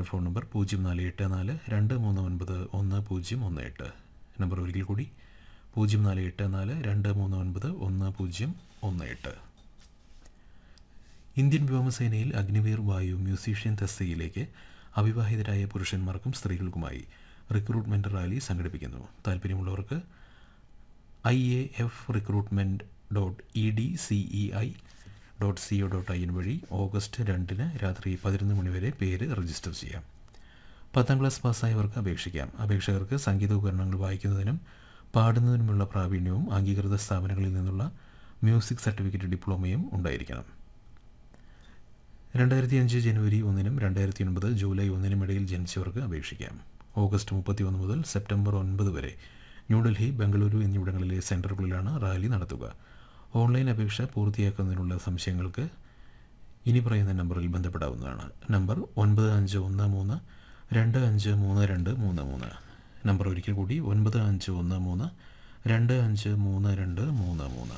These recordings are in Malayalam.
വിളിക്കേണ്ട ഫോൺ നമ്പർ പൂജ്യം നാല് എട്ട് നാല് രണ്ട് മൂന്ന് ഒൻപത് ഒന്ന് പൂജ്യം ഒന്ന് എട്ട് നമ്പർ ഒരിക്കൽ കൂടി പൂജ്യം നാല് എട്ട് നാല് രണ്ട് മൂന്ന് ഒൻപത് ഒന്ന് പൂജ്യം ഒന്ന് എട്ട് ഇന്ത്യൻ വ്യോമസേനയിൽ അഗ്നിവീർ വായു മ്യൂസീഷ്യൻ തസ്തികയിലേക്ക് അവിവാഹിതരായ പുരുഷന്മാർക്കും സ്ത്രീകൾക്കുമായി റിക്രൂട്ട്മെൻറ്റ് റാലി സംഘടിപ്പിക്കുന്നു താല്പര്യമുള്ളവർക്ക് I A F recruitment dot E D C E I dot C O dot I N വഴി ഓഗസ്റ്റ് രണ്ടിന് രാത്രി പതിനൊന്ന് മണിവരെ പേര് രജിസ്റ്റർ ചെയ്യാം പത്താം ക്ലാസ് പാസ്സായവർക്ക് അപേക്ഷിക്കാം അപേക്ഷകർക്ക് സംഗീതോപകരണങ്ങൾ വായിക്കുന്നതിനും പാടുന്നതിനുമുള്ള പ്രാവീണ്യവും അംഗീകൃത സ്ഥാപനങ്ങളിൽ നിന്നുള്ള മ്യൂസിക് സർട്ടിഫിക്കറ്റ് ഡിപ്ലോമയും ഉണ്ടായിരിക്കണം രണ്ടായിരത്തി അഞ്ച് ജനുവരി ഒന്നിനും രണ്ടായിരത്തി ഒൻപത് ജൂലൈ ഒന്നിനും ഇടയിൽ ജനിച്ചവർക്ക് അപേക്ഷിക്കാം ഓഗസ്റ്റ് മുപ്പത്തി ഒന്ന് മുതൽ സെപ്റ്റംബർ ഒൻപത് വരെ ന്യൂഡൽഹി ബംഗളൂരു എന്നിവിടങ്ങളിലെ സെൻറ്ററുകളിലാണ് റാലി നടത്തുക ഓൺലൈൻ അപേക്ഷ പൂർത്തിയാക്കുന്നതിനുള്ള സംശയങ്ങൾക്ക് ഇനി പറയുന്ന നമ്പറിൽ ബന്ധപ്പെടാവുന്നതാണ് നമ്പർ ഒൻപത് അഞ്ച് ഒന്ന് മൂന്ന് രണ്ട് അഞ്ച് മൂന്ന് രണ്ട് മൂന്ന് മൂന്ന് നമ്പർ ഒരിക്കൽ കൂടി ഒൻപത് അഞ്ച് ഒന്ന് മൂന്ന് രണ്ട് അഞ്ച് മൂന്ന് രണ്ട് മൂന്ന് മൂന്ന്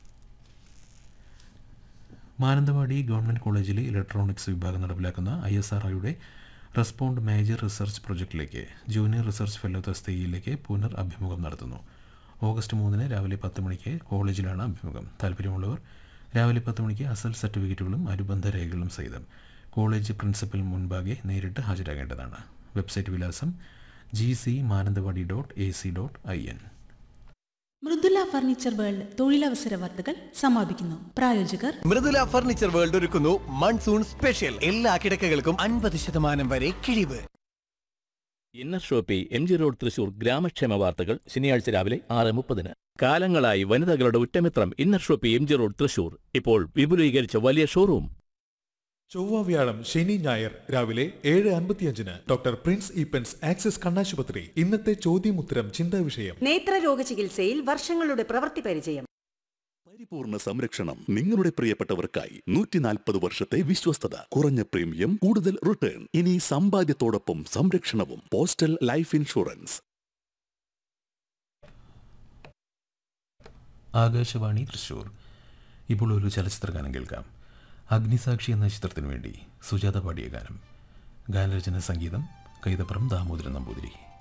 മാനന്തവാടി ഗവൺമെൻറ് കോളേജിലെ ഇലക്ട്രോണിക്സ് വിഭാഗം നടപ്പിലാക്കുന്ന ഐ എസ് ആർ ഒയുടെ റെസ്പോണ്ട് മേജർ റിസർച്ച് പ്രൊജക്റ്റിലേക്ക് ജൂനിയർ റിസർച്ച് ഫെല്ലോ തസ്തികയിലേക്ക് പുനർ അഭിമുഖം നടത്തുന്നു ഓഗസ്റ്റ് മൂന്നിന് രാവിലെ പത്ത് മണിക്ക് കോളേജിലാണ് അഭിമുഖം താല്പര്യമുള്ളവർ രാവിലെ പത്ത് മണിക്ക് അസൽ സർട്ടിഫിക്കറ്റുകളും അനുബന്ധ രേഖകളും സഹിതം കോളേജ് പ്രിൻസിപ്പൽ മുൻപാകെ നേരിട്ട് ഹാജരാകേണ്ടതാണ് വെബ്സൈറ്റ് വിലാസം G C Mananthavady dot A C dot I N Mridula furniture world തൊഴിലവസര വാർത്തകൾ സമാപിക്കുന്നു പ്രായോജകർ മൃദുല ഫർണിച്ചർ വേൾഡ് ഒരുക്കുന്നു മൺസൂൺ സ്പെഷ്യൽ എല്ലാ കിടക്കകൾക്കും അൻപത് ശതമാനം വരെ കിഴിവ് inner shoppy M G road Thrissur ഗ്രാമക്ഷേമ വാർത്തകൾ ശനിയാഴ്ച രാവിലെ ആറ് മുപ്പതിന് കാലങ്ങളായി വനിതകളുടെ ഉറ്റമിത്രം inner shoppy M G road Thrissur ഇപ്പോൾ വിപുലീകരിച്ച വലിയ ഷോറൂം ചൊവ്വ വ്യാഴം ശനി ഞായർ രാവിലെ ഏഴ് അൻപത്തിയഞ്ചിന് ഡോക്ടർ പ്രിൻസ് ഈപ്പൻസ് ആക്സിസ് കണ്ണാശുപത്രി ഇന്നത്തെ ചോദ്യമുത്തരം ചിന്താ വിഷയം നേത്രരോഗ ചികിത്സയിൽ വർഷങ്ങളുടെ പ്രവൃത്തി പരിചയം പരിപൂർണ സംരക്ഷണം നിങ്ങളുടെ പ്രിയപ്പെട്ടവർക്കായി നൂറ്റി നാൽപ്പത് വർഷത്തെ വിശ്വസ്തത കുറഞ്ഞ പ്രീമിയം കൂടുതൽ റിട്ടേൺ ഇനി സമ്പാദ്യത്തോടൊപ്പം സംരക്ഷണവും postal life insurance Akashvani Thrissur ഇപ്പോൾ ഒരു ചലച്ചിത്ര ഗാനം കേൾക്കാം അഗ്നിസാക്ഷി എന്ന ചിത്രത്തിനു വേണ്ടി സുജാത പാടിയ ഗാനം ഗാനരചന സംഗീതം കൈതപ്പുറം ദാമോദരൻ നമ്പൂതിരി